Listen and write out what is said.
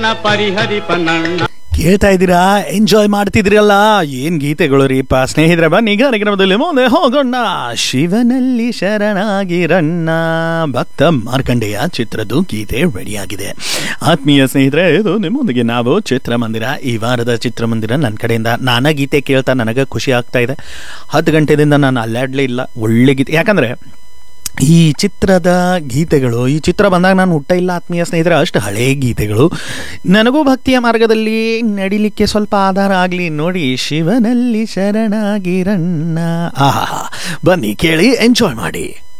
ಪರಿಹರಿಪನಣ್ಣ ಕೇಳ್ತಾ ಇದ್ದೀರಾ ಎಂಜಾಯ್ ಮಾಡ್ತಿದ್ರಲ್ಲ ಏನ್ ಗೀತೆಗಳು ರೀಪ ಸ್ನೇಹಿತರೆ ಬನ್ನಿ ಕಾರ್ಯಕ್ರಮದಲ್ಲಿ ಮುಂದೆ ಹೋಗೋಣ ಶಿವನಲ್ಲಿ ಶರಣಾಗಿರಣ್ಣ ಭಕ್ತ ಮಾರ್ಕಂಡೇಯ ಚಿತ್ರದ ಗೀತೆ ರೆಡಿಯಾಗಿದೆ ಆತ್ಮೀಯ ಸ್ನೇಹಿತರೆ ಇದು ನಿಮ್ಮೊಂದಿಗೆ ನಾವು ಚಿತ್ರಮಂದಿರ ಈ ವಾರದ ಚಿತ್ರಮಂದಿರ ನನ್ನ ಕಡೆಯಿಂದ ನಾನಾ ಗೀತೆ ಕೇಳ್ತಾ ನನಗೆ ಖುಷಿ ಆಗ್ತಾ ಇದೆ ಹತ್ತು ಗಂಟೆದಿಂದ ನಾನು ಅಲ್ಲಾಡ್ಲೇ ಇಲ್ಲ ಒಳ್ಳೆ ಗೀತೆ ಯಾಕಂದ್ರೆ ಈ ಚಿತ್ರದ ಗೀತೆಗಳು ಈ ಚಿತ್ರ ಬಂದಾಗ ನಾನು ಹುಟ್ಟ ಇಲ್ಲ ಆತ್ಮೀಯ ಸ್ನೇಹಿತರೆ ಅಷ್ಟು ಹಳೇ ಗೀತೆಗಳು ನನಗೂ ಭಕ್ತಿಯ ಮಾರ್ಗದಲ್ಲಿ ನಡಿಲಿಕ್ಕೆ ಸ್ವಲ್ಪ ಆಧಾರ ಆಗಲಿ ನೋಡಿ ಶಿವನಲ್ಲಿ ಶರಣಾಗಿರಣ್ಣ ಆಹಾ ಬನ್ನಿ ಕೇಳಿ ಎಂಜಾಯ್ ಮಾಡಿ